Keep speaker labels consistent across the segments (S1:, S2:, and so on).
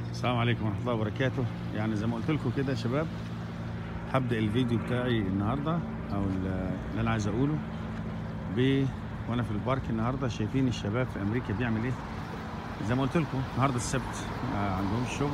S1: السلام عليكم ورحمة الله وبركاته يعني زي ما قلت لكم كده يا شباب هبدأ الفيديو بتاعي النهاردة أو ال- اللي أنا عايز أقوله ب وأنا في البارك النهاردة شايفين الشباب في أمريكا بيعمل إيه زي ما قلت لكم النهاردة السبت ما عندهمش شغل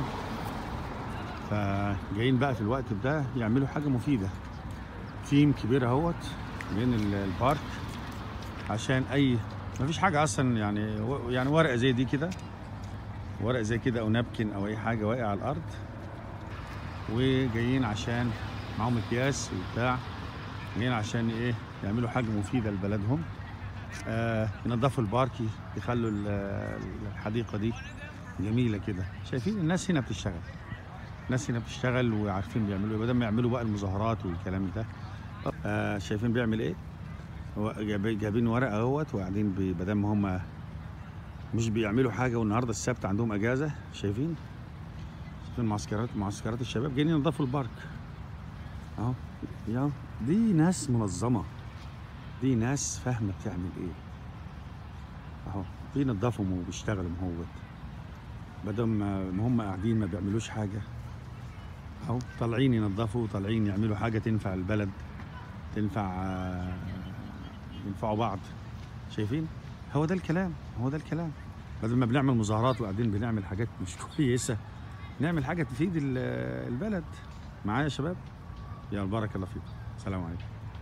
S1: فجايين بقى في الوقت ده يعملوا حاجة مفيدة تيم كبير اهوت بين ال- البارك عشان أي مفيش حاجة أصلا يعني و- يعني ورقة زي دي كده ورق زي كده او نابكن او اي حاجه واقع على الارض وجايين عشان معاهم اكياس وبتاع جايين عشان ايه يعملوا حاجه مفيده لبلدهم آه ينظفوا البارك يخلوا ال- الحديقه دي جميله كده شايفين الناس هنا بتشتغل الناس هنا بتشتغل وعارفين بيعملوا ايه بدل ما يعملوا بقى المظاهرات والكلام ده آه شايفين بيعمل ايه هو جايب- جايبين ورق اهوت وقاعدين ب- بدل ما هم مش بيعملوا حاجه والنهارده السبت عندهم اجازه شايفين شايفين معسكرات معسكرات الشباب جايين ينظفوا البارك اهو يا دي ناس منظمه دي ناس فاهمه بتعمل ايه اهو بينظفوا وبيشتغلوا مهوت بدل ما ما هم قاعدين ما بيعملوش حاجه اهو طالعين ينظفوا طالعين يعملوا حاجه تنفع البلد تنفع آه، ينفعوا بعض شايفين هو ده الكلام هو ده الكلام بدل ما بنعمل مظاهرات وقاعدين بنعمل حاجات مش كويسه نعمل حاجه تفيد ال- البلد معايا يا شباب يا بارك الله فيكم السلام عليكم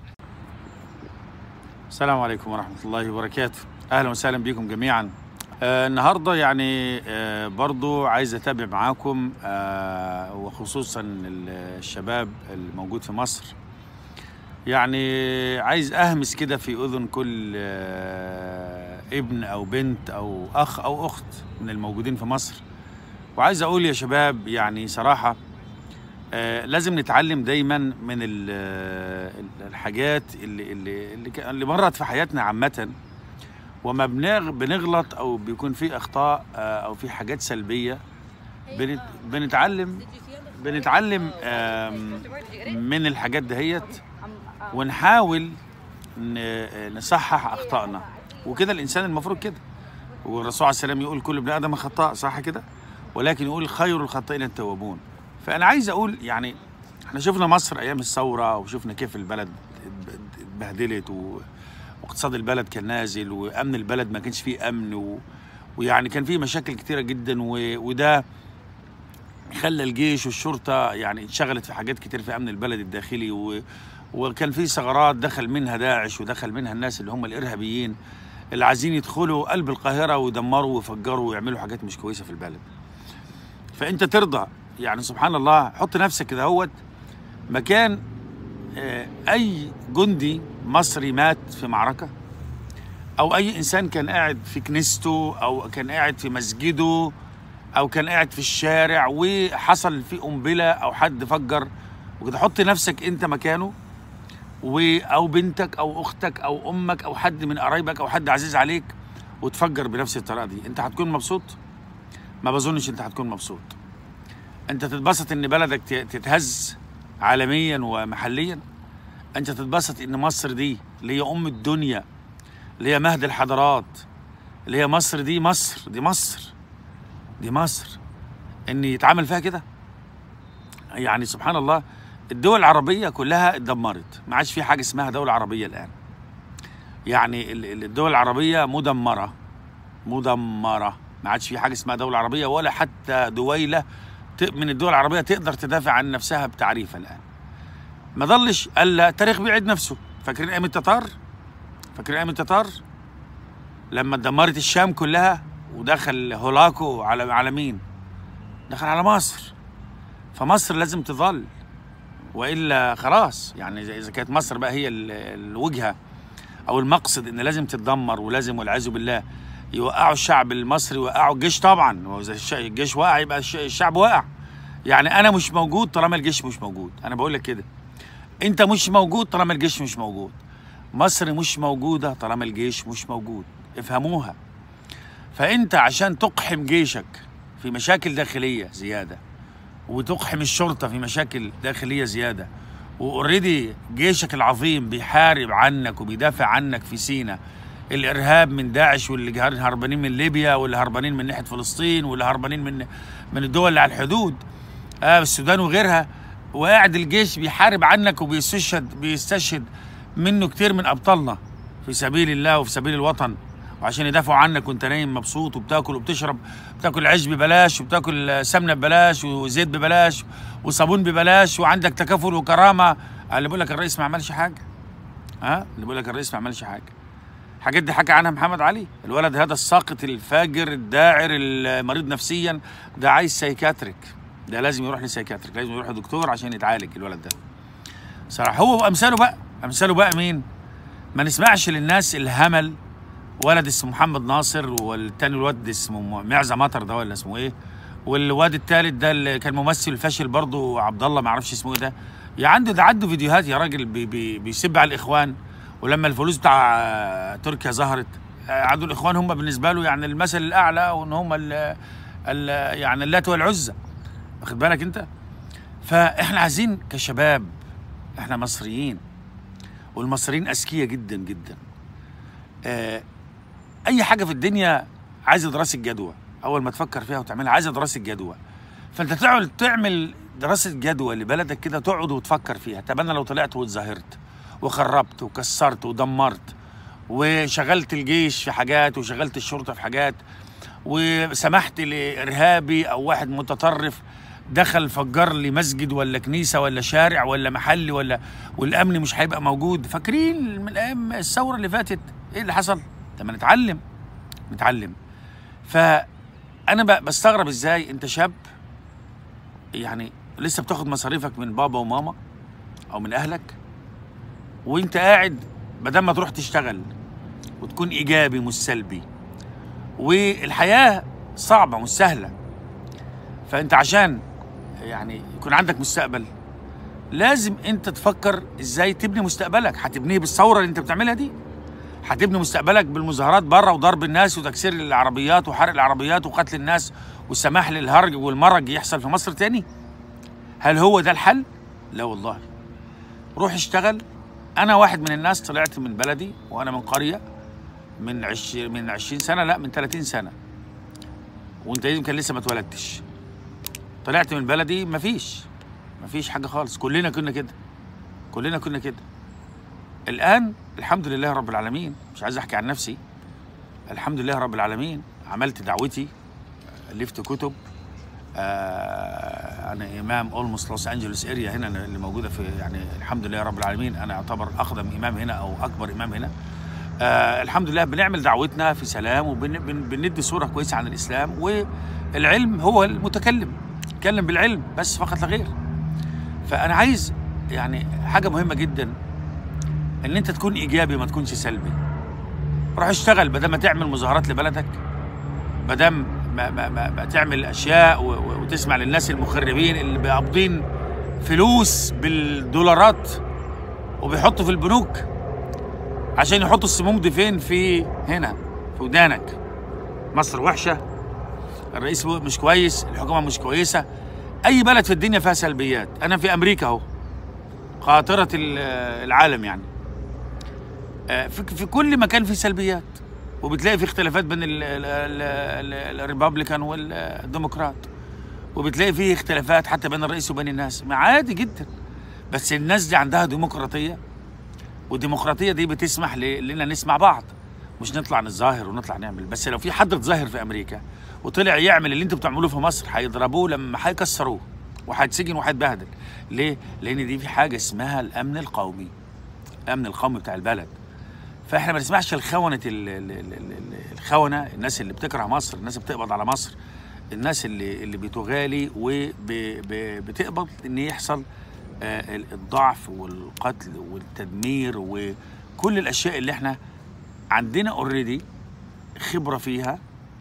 S1: السلام عليكم ورحمه الله وبركاته اهلا وسهلا بكم جميعا آه النهارده يعني آه برضو عايز اتابع معاكم آه وخصوصا ال- الشباب الموجود في مصر يعني عايز اهمس كده في اذن كل آه، ابن او بنت او اخ او اخت من الموجودين في مصر وعايز اقول يا شباب يعني صراحه آه، لازم نتعلم دايما من ال- آه، الحاجات اللي اللي اللي ك- اللي مرت في حياتنا عامه وما بنغ- بنغلط او بيكون في اخطاء آه، او في حاجات سلبيه بنت- بنتعلم بنتعلم آم، من الحاجات دهيت ونحاول ن- نصحح اخطائنا وكده الانسان المفروض كده والرسول عليه السلام يقول كل ابن ادم خطاء صح كده ولكن يقول خير الخطائين التوابون فانا عايز اقول يعني احنا شفنا مصر ايام الثوره وشفنا كيف البلد اتبهدلت و- واقتصاد البلد كان نازل وامن البلد ما كانش فيه امن و... ويعني كان فيه مشاكل كتيره جدا و... وده خلى الجيش والشرطه يعني اتشغلت في حاجات كتير في امن البلد الداخلي و... وكان في ثغرات دخل منها داعش ودخل منها الناس اللي هم الارهابيين اللي عايزين يدخلوا قلب القاهره ويدمروا ويفجروا ويعملوا حاجات مش كويسه في البلد فانت ترضى يعني سبحان الله حط نفسك كده هوت مكان آه، اي جندي مصري مات في معركه او اي انسان كان قاعد في كنيسته او كان قاعد في مسجده او كان قاعد في الشارع وحصل فيه قنبله او حد فجر وكده حط نفسك انت مكانه و او بنتك او اختك او امك او حد من قرايبك او حد عزيز عليك وتفجر بنفس الطريقه دي انت هتكون مبسوط ما بظنش انت هتكون مبسوط انت تتبسط ان بلدك ت- تتهز عالميا ومحليا انت تتبسط ان مصر دي اللي هي ام الدنيا اللي هي مهد الحضارات اللي هي مصر دي مصر دي مصر دي مصر ان يتعامل فيها كده يعني سبحان الله الدول العربية كلها اتدمرت ما عادش في حاجة اسمها دولة عربية الآن يعني ال- ال- الدول العربية مدمرة مدمرة ما عادش في حاجة اسمها دولة عربية ولا حتى دويلة ت- من الدول العربية تقدر تدافع عن نفسها بتعريف الآن ما ظلش الا التاريخ بيعيد نفسه فاكرين ايام التتار فاكرين ايام التتار لما دمرت الشام كلها ودخل هولاكو على على مين دخل على مصر فمصر لازم تظل والا خلاص يعني اذا إذا كانت مصر بقى هي ال- الوجهه او المقصد ان لازم تتدمر ولازم والعياذ بالله يوقعوا الشعب المصري يوقعوا الجيش طبعا واذا الش- الجيش وقع يبقى الش- الشعب وقع يعني انا مش موجود طالما الجيش مش موجود انا بقول لك كده انت مش موجود طالما الجيش مش موجود مصر مش موجوده طالما الجيش مش موجود افهموها فانت عشان تقحم جيشك في مشاكل داخليه زياده وتقحم الشرطه في مشاكل داخليه زياده واوريدي جيشك العظيم بيحارب عنك وبيدافع عنك في سينا الارهاب من داعش واللي هربانين من ليبيا واللي هربانين من ناحيه فلسطين واللي هربانين من من الدول اللي على الحدود آه السودان وغيرها وقاعد الجيش بيحارب عنك وبيستشهد بيستشهد منه كتير من ابطالنا في سبيل الله وفي سبيل الوطن وعشان يدافعوا عنك وانت نايم مبسوط وبتاكل وبتشرب بتاكل عيش ببلاش وبتاكل سمنه ببلاش وزيت ببلاش وصابون ببلاش وعندك تكافل وكرامه اللي بيقول لك الرئيس ما عملش حاجه ها اللي بيقول لك الرئيس ما عملش حاجه الحاجات دي حكى عنها محمد علي الولد هذا الساقط الفاجر الداعر المريض نفسيا ده عايز سايكاتريك ده لازم يروح لسايكاتريك لازم يروح لدكتور عشان يتعالج الولد ده صراحه هو وامثاله بقى امثاله بقى مين ما نسمعش للناس الهمل ولد اسمه محمد ناصر والتاني الواد اسمه معزه مطر ده ولا اسمه ايه والواد التالت ده اللي كان ممثل فاشل برضه عبد الله ما اعرفش اسمه ايه ده يا عنده ده عنده فيديوهات يا راجل بي بي بيسب على الاخوان ولما الفلوس بتاع تركيا ظهرت عنده الاخوان هم بالنسبه له يعني المثل الاعلى وان هم ال ال يعني اللات والعزى واخد بالك انت فاحنا عايزين كشباب احنا مصريين والمصريين اذكياء جدا جدا آه اي حاجه في الدنيا عايزه دراسه جدوى اول ما تفكر فيها وتعملها عايزه دراسه جدوى فانت تقعد تعمل دراسه جدوى لبلدك كده تقعد وتفكر فيها طب انا لو طلعت واتظاهرت وخربت وكسرت ودمرت وشغلت الجيش في حاجات وشغلت الشرطه في حاجات وسمحت لارهابي او واحد متطرف دخل فجر لي مسجد ولا كنيسه ولا شارع ولا محل ولا والامن مش هيبقى موجود فاكرين من ايام الثوره اللي فاتت ايه اللي حصل؟ لما نتعلم نتعلم فانا بستغرب ازاي انت شاب يعني لسه بتاخد مصاريفك من بابا وماما او من اهلك وانت قاعد بدل ما تروح تشتغل وتكون ايجابي مش سلبي والحياه صعبه مش سهله فانت عشان يعني يكون عندك مستقبل لازم انت تفكر ازاي تبني مستقبلك هتبنيه بالثوره اللي انت بتعملها دي هتبني مستقبلك بالمظاهرات بره وضرب الناس وتكسير العربيات وحرق العربيات وقتل الناس والسماح للهرج والمرج يحصل في مصر تاني هل هو ده الحل لا والله روح اشتغل انا واحد من الناس طلعت من بلدي وانا من قريه من عش من 20 سنه لا من 30 سنه وانت يمكن لسه ما اتولدتش طلعت من بلدي مفيش مفيش حاجه خالص كلنا كنا كده كلنا كنا كده الان الحمد لله رب العالمين مش عايز احكي عن نفسي الحمد لله رب العالمين عملت دعوتي الفت كتب آه انا امام اولموست لوس انجلوس اريا هنا اللي موجوده في يعني الحمد لله رب العالمين انا اعتبر اقدم امام هنا او اكبر امام هنا آه الحمد لله بنعمل دعوتنا في سلام وبندي صوره كويسه عن الاسلام والعلم هو المتكلم اتكلم بالعلم بس فقط لا غير فانا عايز يعني حاجه مهمه جدا ان انت تكون ايجابي ما تكونش سلبي روح اشتغل بدل ما تعمل مظاهرات لبلدك بدل ما, ما, ما, ما تعمل اشياء و, و, وتسمع للناس المخربين اللي بيقبضين فلوس بالدولارات وبيحطوا في البنوك عشان يحطوا السموم دي فين في هنا في ودانك مصر وحشه الرئيس مش كويس الحكومه مش كويسه اي بلد في الدنيا فيها سلبيات انا في امريكا اهو قاطره العالم يعني في كل مكان في سلبيات وبتلاقي في اختلافات بين الريبابليكان والديمقراط وبتلاقي في اختلافات حتى بين الرئيس وبين الناس عادي جدا بس الناس دي عندها ديمقراطيه والديمقراطيه دي بتسمح لنا نسمع بعض مش نطلع نتظاهر ونطلع نعمل بس لو في حد اتظاهر في امريكا وطلع يعمل اللي انتوا بتعملوه في مصر هيضربوه لما هيكسروه وهيتسجن وهيتبهدل ليه؟ لان دي في حاجه اسمها الامن القومي الامن القومي بتاع البلد فاحنا ما نسمعش الخونه الخونه الناس اللي بتكره مصر الناس اللي بتقبض على مصر الناس اللي اللي بتغالي وبتقبض ان يحصل الضعف والقتل والتدمير وكل الاشياء اللي احنا عندنا اوريدي خبره فيها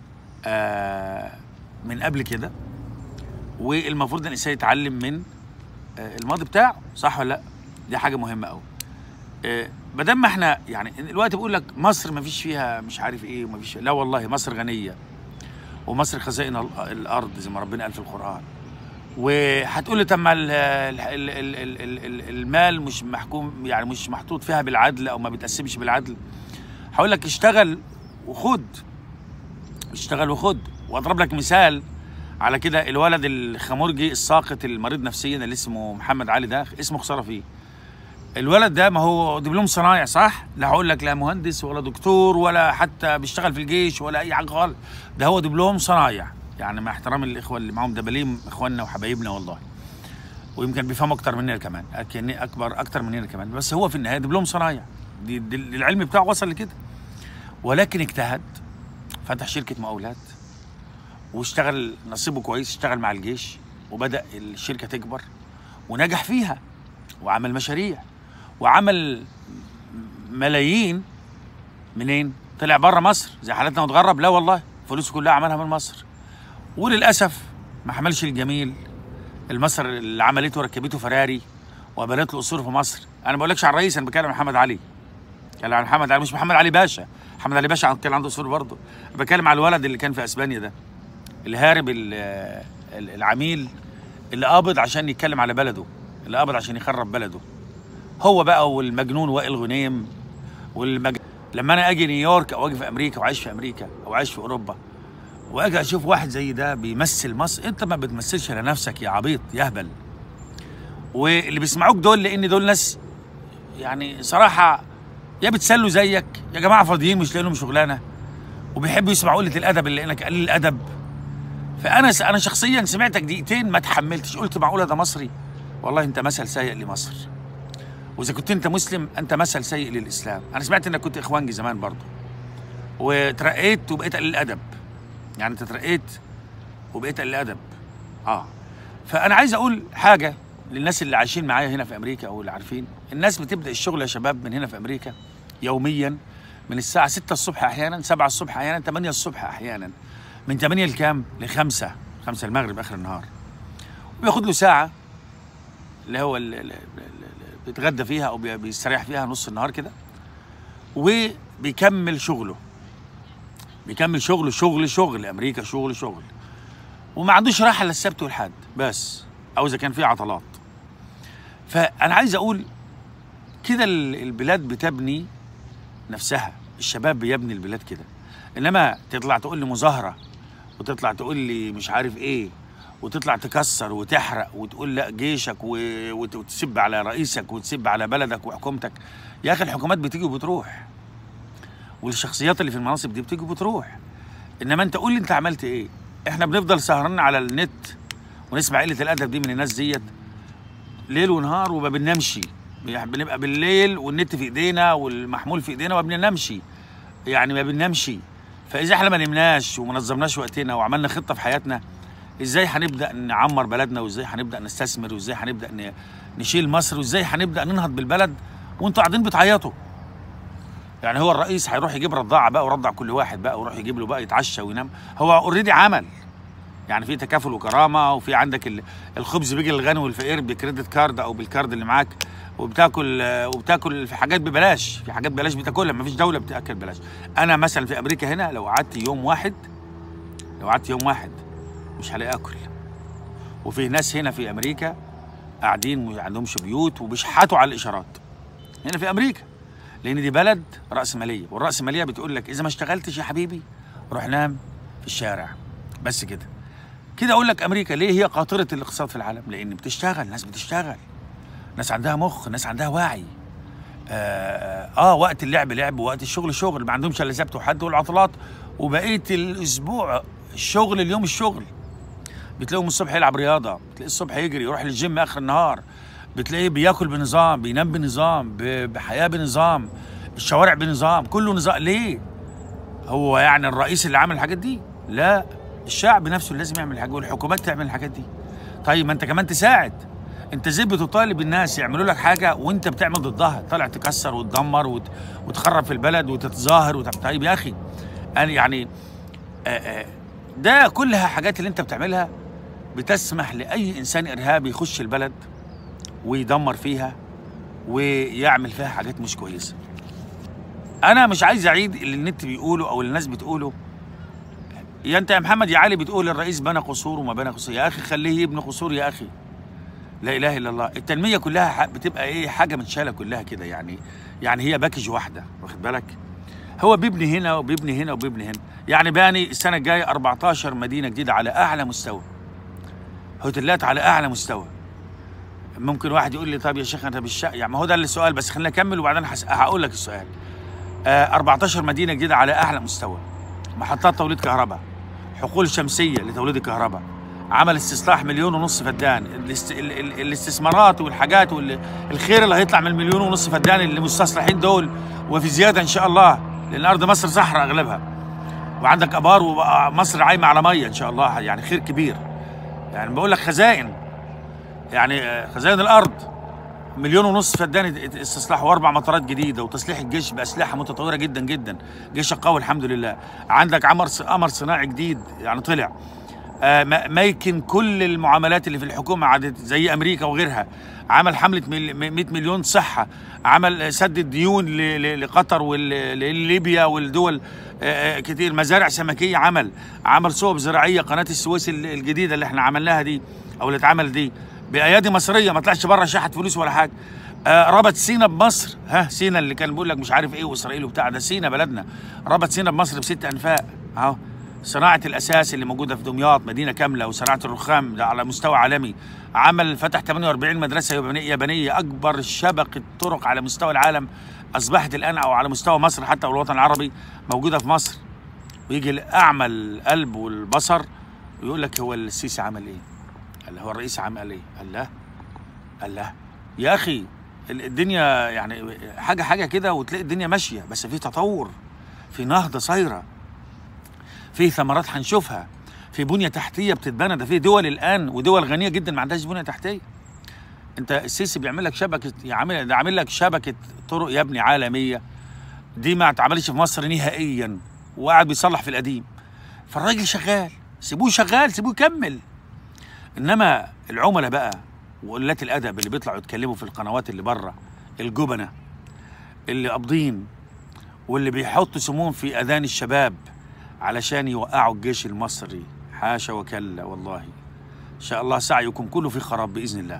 S1: من قبل كده والمفروض ان الانسان يتعلم من الماضي بتاعه صح ولا لا دي حاجه مهمه قوي ما دام ما احنا يعني الوقت بيقول لك مصر ما فيش فيها مش عارف ايه وما فيش لا والله مصر غنيه ومصر خزائن الارض زي ما ربنا قال في القران وهتقول لي طب ما المال مش محكوم يعني مش محطوط فيها بالعدل او ما بيتقسمش بالعدل هقول لك اشتغل وخد اشتغل وخد واضرب لك مثال على كده الولد الخمرجي الساقط المريض نفسيا اللي اسمه محمد علي ده اسمه خساره فيه الولد ده ما هو دبلوم صنايع صح؟ لا هقول لك لا مهندس ولا دكتور ولا حتى بيشتغل في الجيش ولا اي حاجه خالص ده هو دبلوم صنايع يعني مع احترام الاخوه اللي معاهم دباليم اخواننا وحبايبنا والله ويمكن بيفهموا اكتر مننا كمان أكن اكبر اكتر مننا كمان بس هو في النهايه دبلوم صنايع دي, دي العلم بتاعه وصل لكده ولكن اجتهد فتح شركه مقاولات واشتغل نصيبه كويس اشتغل مع الجيش وبدا الشركه تكبر ونجح فيها وعمل مشاريع وعمل ملايين منين؟ طلع بره مصر زي حالتنا واتغرب لا والله فلوسه كلها عملها من مصر وللاسف ما حملش الجميل المصر اللي عملته ركبته فراري وبنت له قصور في مصر انا ما بقولكش على الرئيس انا بتكلم عن محمد علي بتكلم عن محمد علي مش محمد علي باشا محمد علي باشا كان عنده قصور برضه بتكلم على الولد اللي كان في اسبانيا ده الهارب ال- ال- العميل اللي قابض عشان يتكلم على بلده اللي قابض عشان يخرب بلده هو بقى والمجنون وائل غنيم والمج... لما انا اجي نيويورك او اجي في امريكا وعايش في امريكا او عايش في اوروبا واجي اشوف واحد زي ده بيمثل مصر انت ما بتمثلش لنفسك يا عبيط يا هبل واللي بيسمعوك دول لان دول ناس يعني صراحه يا بتسلوا زيك يا جماعه فاضيين مش لاقي لهم شغلانه وبيحبوا يسمعوا قله الادب اللي انك قليل الادب فانا انا شخصيا سمعتك دقيقتين ما تحملتش قلت معقوله ده مصري والله انت مثل سيء لمصر واذا كنت انت مسلم انت مثل سيء للاسلام انا سمعت انك كنت اخوانجي زمان برضه وترقيت وبقيت قليل الادب يعني انت ترقيت وبقيت قليل الادب اه فانا عايز اقول حاجه للناس اللي عايشين معايا هنا في امريكا او اللي عارفين الناس بتبدا الشغل يا شباب من هنا في امريكا يوميا من الساعه 6 الصبح احيانا 7 الصبح احيانا 8 الصبح احيانا من 8 لكام لخمسة 5 المغرب اخر النهار وبياخد له ساعه اللي هو ال- ال- ال- ال- بيتغدى فيها او بي- بيستريح فيها نص النهار كده وبيكمل شغله بيكمل شغله شغل شغل امريكا شغل شغل وما عندوش راحه الا السبت والحد بس او اذا كان في عطلات فانا عايز اقول كده ال- البلاد بتبني نفسها الشباب بيبني البلاد كده انما تطلع تقول لي مظاهره وتطلع تقول لي مش عارف ايه وتطلع تكسر وتحرق وتقول لا جيشك و... وت- وتسب على رئيسك وتسب على بلدك وحكومتك يا اخي الحكومات بتيجي وبتروح والشخصيات اللي في المناصب دي بتيجي وبتروح انما انت قول لي انت عملت ايه احنا بنفضل سهرانين على النت ونسمع قله الادب دي من الناس ديت ليل ونهار وما بننامش يعني بنبقى بالليل والنت في ايدينا والمحمول في ايدينا وما بننامش يعني ما بننامش فاذا احنا ما نمناش وما نظمناش وقتنا وعملنا خطه في حياتنا ازاي هنبدا نعمر بلدنا وازاي هنبدا نستثمر وازاي هنبدا ن- نشيل مصر وازاي هنبدا ننهض بالبلد وانتوا قاعدين بتعيطوا يعني هو الرئيس هيروح يجيب رضاعه بقى ورضع كل واحد بقى ويروح يجيب له بقى يتعشى وينام هو اوريدي عمل يعني في تكافل وكرامه وفي عندك ال- الخبز بيجي للغني والفقير بكريدت كارد او بالكارد اللي معاك وبتاكل آه، وبتاكل في حاجات ببلاش في حاجات ببلاش بتاكلها مفيش دوله بتاكل ببلاش انا مثلا في امريكا هنا لو قعدت يوم واحد لو قعدت يوم واحد مش هلاقي اكل وفي ناس هنا في امريكا قاعدين ما عندهمش بيوت وبيشحتوا على الاشارات هنا في امريكا لان دي بلد راسماليه والراسماليه بتقول لك اذا ما اشتغلتش يا حبيبي روح نام في الشارع بس كده كده اقول لك امريكا ليه هي قاطره الاقتصاد في العالم لان بتشتغل ناس بتشتغل ناس عندها مخ ناس عندها وعي آه, اه وقت اللعب لعب ووقت الشغل شغل ما عندهمش الا سبت وحد والعطلات وبقيه الاسبوع الشغل اليوم الشغل بتلاقيهم الصبح يلعب رياضه بتلاقيه الصبح يجري يروح للجيم اخر النهار بتلاقيه بياكل بنظام بينام بنظام ب- بحياه بنظام الشوارع بنظام كله نظام ليه هو يعني الرئيس اللي عامل الحاجات دي لا الشعب نفسه اللي لازم يعمل الحاجات والحكومات تعمل الحاجات دي طيب ما انت كمان تساعد انت ازاي بتطالب الناس يعملوا لك حاجه وانت بتعمل ضدها طالع تكسر وتدمر وت... وتخرب في البلد وتتظاهر وت... طيب يا اخي انا يعني آه، آه، ده كلها حاجات اللي انت بتعملها بتسمح لاي انسان ارهابي يخش البلد ويدمر فيها ويعمل فيها حاجات مش كويسه انا مش عايز اعيد اللي النت بيقوله او اللي الناس بتقوله يا انت يا محمد يا علي بتقول الرئيس بنى قصور وما بنى قصور يا اخي خليه يبني قصور يا اخي لا اله الا الله التنميه كلها ح- بتبقى ايه حاجه متشاله كلها كده يعني يعني هي باكج واحده واخد بالك هو بيبني هنا وبيبني هنا وبيبني هنا يعني باني السنه الجايه 14 مدينه جديده على اعلى مستوى هوتيلات على اعلى مستوى ممكن واحد يقول لي طب يا شيخ انت بالشق يعني ما هو ده السؤال بس خلينا نكمل وبعدين هس- هقول لك السؤال آه 14 مدينه جديده على اعلى مستوى محطات توليد كهرباء حقول شمسيه لتوليد الكهرباء عمل استصلاح مليون ونص فدان الاست... ال... ال... الاستثمارات والحاجات والخير اللي هيطلع من المليون ونص فدان اللي مستصلحين دول وفي زياده ان شاء الله لان ارض مصر صحراء اغلبها وعندك ابار ومصر عايمه على ميه ان شاء الله يعني خير كبير يعني بقول لك خزائن يعني آه، خزائن الارض مليون ونص فدان ات- استصلاح واربع مطارات جديده وتصليح الجيش باسلحه متطوره جدا جدا جيش قوي الحمد لله عندك عمر ص- قمر صناعي جديد يعني طلع آه، ما- مايكن كل المعاملات اللي في الحكومه عادت زي امريكا وغيرها عمل حمله مل- م- 100 مليون صحه عمل آه، سد الديون ل- ل- لقطر ولليبيا والدول آه، آه، كتير مزارع سمكيه عمل عمل صوب زراعيه قناه السويس ال- الجديده اللي احنا عملناها دي او اللي اتعمل دي بايادي مصريه ما طلعش بره شحت فلوس ولا حاجه آه، ربط سينا بمصر ها سينا اللي كان بيقول لك مش عارف ايه واسرائيل وبتاع ده سينا بلدنا ربط سينا بمصر بست انفاق اهو صناعه الاساس اللي موجوده في دمياط مدينه كامله وصناعه الرخام ده على مستوى عالمي عمل فتح 48 مدرسه يابانيه يابانيه اكبر شبكه طرق على مستوى العالم اصبحت الان او على مستوى مصر حتى والوطن العربي موجوده في مصر ويجي الاعمى القلب والبصر ويقول لك هو السيسي عمل ايه؟ قال هو الرئيس عمل ايه؟ قال لا قال لا يا اخي ال- الدنيا يعني حاجه حاجه كده وتلاقي الدنيا ماشيه بس في تطور في نهضه صايره في ثمرات هنشوفها في بنيه تحتيه بتتبنى ده في دول الان ودول غنيه جدا ما عندهاش بنيه تحتيه انت السيسي بيعمل لك شبكه يعمل ده عامل لك شبكه طرق يا ابني عالميه دي ما اتعملش في مصر نهائيا وقاعد بيصلح في القديم فالراجل شغال سيبوه شغال سيبوه يكمل انما العملاء بقى وقلات الادب اللي بيطلعوا يتكلموا في القنوات اللي بره الجبنه اللي قابضين واللي بيحطوا سموم في اذان الشباب علشان يوقعوا الجيش المصري حاشا وكلا والله ان شاء الله سعيكم كله في خراب باذن الله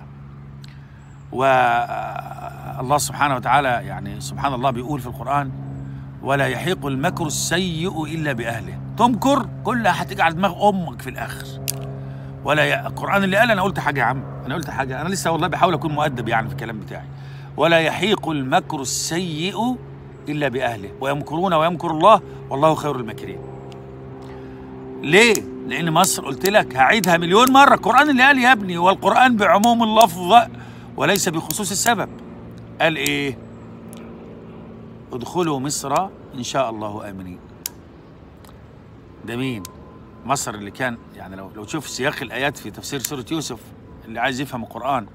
S1: والله سبحانه وتعالى يعني سبحان الله بيقول في القرآن ولا يحيق المكر السيء إلا بأهله تمكر كلها هتيجي على دماغ أمك في الآخر ولا ي... القرآن اللي قال أنا قلت حاجة يا عم أنا قلت حاجة أنا لسه والله بحاول أكون مؤدب يعني في الكلام بتاعي ولا يحيق المكر السيء إلا بأهله ويمكرون ويمكر الله والله خير الماكرين ليه؟ لأن مصر قلت لك هعيدها مليون مرة القرآن اللي قال يا ابني والقرآن بعموم اللفظ وليس بخصوص السبب قال إيه؟ ادخلوا مصر إن شاء الله آمنين ده مين؟ مصر اللي كان يعني لو لو تشوف سياق الآيات في تفسير سورة يوسف اللي عايز يفهم القرآن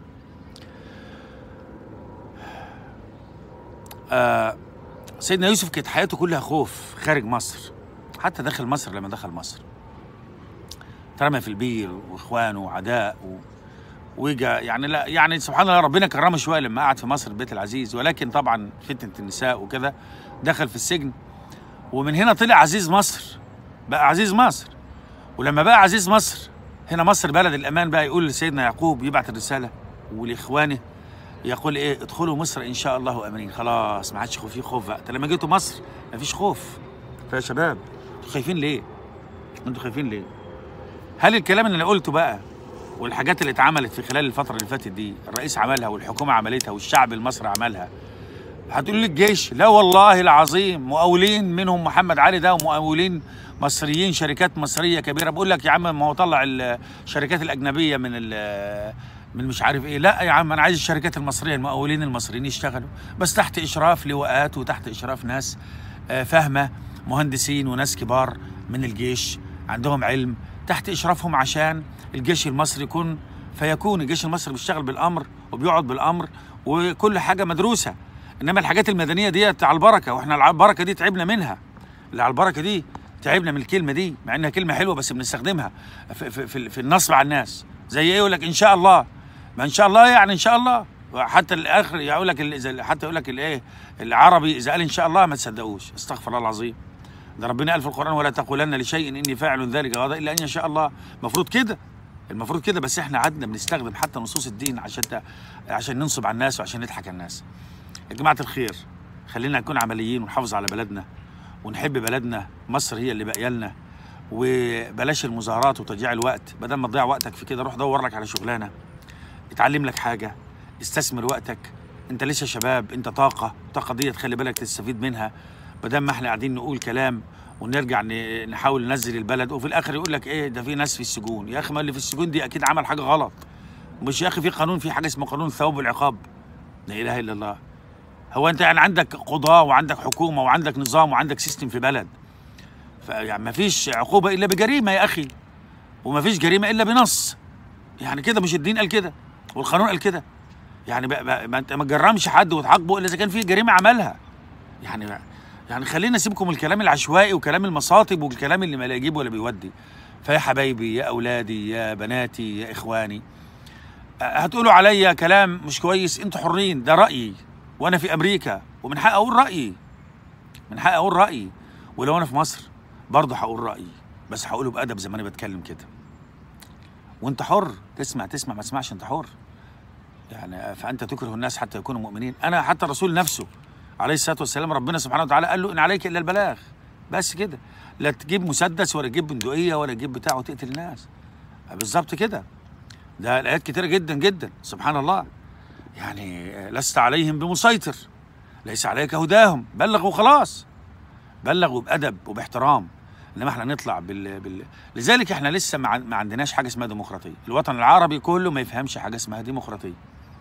S1: آه سيدنا يوسف كانت حياته كلها خوف خارج مصر حتى داخل مصر لما دخل مصر اترمى في البير واخوانه وعداء و... وجا يعني لا يعني سبحان الله ربنا كرمه شويه لما قعد في مصر البيت العزيز ولكن طبعا فتنه النساء وكده دخل في السجن ومن هنا طلع عزيز مصر بقى عزيز مصر ولما بقى عزيز مصر هنا مصر بلد الامان بقى يقول لسيدنا يعقوب يبعت الرساله ولاخوانه يقول ايه ادخلوا مصر ان شاء الله امنين خلاص ما عادش خوف في خوف بقى انت لما جيتوا مصر ما فيش خوف فيا شباب انتوا خايفين ليه؟ انتوا خايفين ليه؟ هل الكلام اللي انا قلته بقى والحاجات اللي اتعملت في خلال الفتره اللي فاتت دي الرئيس عملها والحكومه عملتها والشعب المصري عملها هتقول لي الجيش لا والله العظيم مقاولين منهم محمد علي ده ومقاولين مصريين شركات مصريه كبيره بقول لك يا عم ما هو طلع الشركات الاجنبيه من ال من مش عارف ايه لا يا عم انا عايز الشركات المصريه المقاولين المصريين يشتغلوا بس تحت اشراف لواءات وتحت اشراف ناس آه، فاهمه مهندسين وناس كبار من الجيش عندهم علم تحت اشرافهم عشان الجيش المصري يكون فيكون الجيش المصري بيشتغل بالامر وبيقعد بالامر وكل حاجه مدروسه انما الحاجات المدنيه ديت على البركه واحنا على البركه دي تعبنا منها اللي على البركه دي تعبنا من الكلمه دي مع انها كلمه حلوه بس بنستخدمها في, في, في, في النصب على الناس زي ايه يقول لك ان شاء الله ما ان شاء الله يعني ان شاء الله حتى الاخر يقول لك ال- إذا- حتى يقول لك الايه العربي اذا قال ان شاء الله ما تصدقوش استغفر الله العظيم ده ربنا قال في القران ولا تقولن لشيء اني فاعل ذلك غدا الا ان يشاء الله المفروض كده المفروض كده بس احنا قعدنا بنستخدم حتى نصوص الدين عشان ت- عشان ننصب على الناس وعشان نضحك على الناس يا جماعه الخير خلينا نكون عمليين ونحافظ على بلدنا ونحب بلدنا مصر هي اللي باقيه لنا وبلاش المظاهرات وتضييع الوقت بدل ما تضيع وقتك في كده روح دور لك على شغلانه اتعلم لك حاجه استثمر وقتك انت لسه شباب انت طاقه الطاقه دي خلي بالك تستفيد منها بدل ما احنا قاعدين نقول كلام ونرجع ن- نحاول ننزل البلد وفي الاخر يقول لك ايه ده في ناس في السجون يا اخي ما اللي في السجون دي اكيد عمل حاجه غلط مش يا اخي في قانون في حاجه اسمه قانون الثواب والعقاب لا اله الا الله هو انت يعني عندك قضاه وعندك حكومه وعندك نظام وعندك سيستم في بلد فيعني ما فيش عقوبه الا بجريمه يا اخي وما فيش جريمه الا بنص يعني كده مش الدين قال كده والقانون قال كده يعني بقى بقى ما انت ما تجرمش حد وتعاقبه الا اذا كان في جريمه عملها يعني يعني خلينا نسيبكم الكلام العشوائي وكلام المصاطب والكلام اللي ما لا يجيب ولا بيودي فيا حبايبي يا اولادي يا بناتي يا اخواني أه، هتقولوا عليا كلام مش كويس انتوا حرين ده رايي وانا في امريكا ومن حقي اقول رايي من حقي اقول رايي ولو انا في مصر برضه هقول رايي بس هقوله بادب زي ما انا بتكلم كده وانت حر تسمع تسمع ما تسمعش انت حر يعني فانت تكره الناس حتى يكونوا مؤمنين انا حتى الرسول نفسه عليه الصلاه والسلام ربنا سبحانه وتعالى قال له ان عليك الا البلاغ بس كده لا تجيب مسدس ولا تجيب بندقيه ولا تجيب بتاع وتقتل الناس بالظبط كده ده الايات كتيره جدا جدا سبحان الله يعني لست عليهم بمسيطر ليس عليك هداهم بلغ وخلاص بلغ وبادب وباحترام انما احنا نطلع بال... بال... لذلك احنا لسه ما, عن- ما عندناش حاجه اسمها ديمقراطيه الوطن العربي كله ما يفهمش حاجه اسمها ديمقراطيه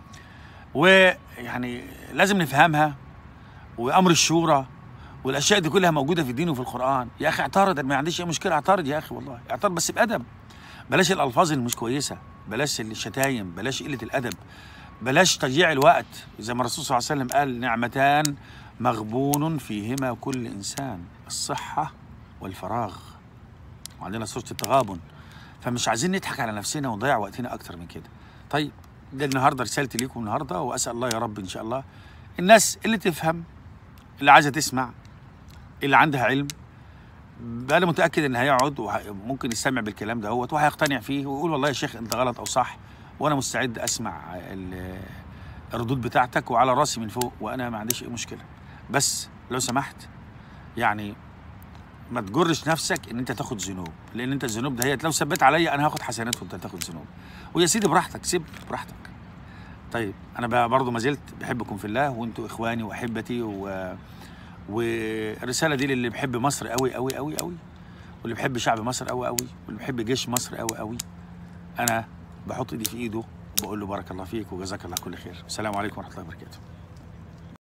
S1: ويعني لازم نفهمها وامر الشورى والاشياء دي كلها موجوده في الدين وفي القران يا اخي اعترض أنا ما عنديش اي مشكله اعترض يا اخي والله اعترض بس بادب بلاش الالفاظ اللي مش كويسه بلاش الشتايم بلاش قله الادب بلاش تضييع الوقت زي ما الرسول صلى الله عليه وسلم قال نعمتان مغبون فيهما كل انسان الصحه والفراغ وعندنا سوره التغابن فمش عايزين نضحك على نفسنا ونضيع وقتنا اكتر من كده طيب ده النهارده رسالتي ليكم النهارده واسال الله يا رب ان شاء الله الناس اللي تفهم اللي عايزه تسمع اللي عندها علم انا متاكد ان هيقعد وممكن يستمع بالكلام ده هوت وهيقتنع فيه ويقول والله يا شيخ انت غلط او صح وانا مستعد اسمع ال- الردود بتاعتك وعلى راسي من فوق وانا ما عنديش اي مشكله بس لو سمحت يعني ما تجرش نفسك ان انت تاخد ذنوب لان انت الذنوب دهيت لو ثبت عليا انا هاخد حسنات وانت تاخد ذنوب ويا سيدي براحتك سيب براحتك طيب انا بقى برضه ما زلت بحبكم في الله وانتوا اخواني واحبتي و... والرساله دي للي بيحب مصر قوي قوي قوي قوي واللي بيحب شعب مصر قوي قوي واللي بيحب جيش مصر قوي قوي انا بحط ايدي في ايده وبقول له بارك الله فيك وجزاك الله كل خير السلام عليكم ورحمه الله وبركاته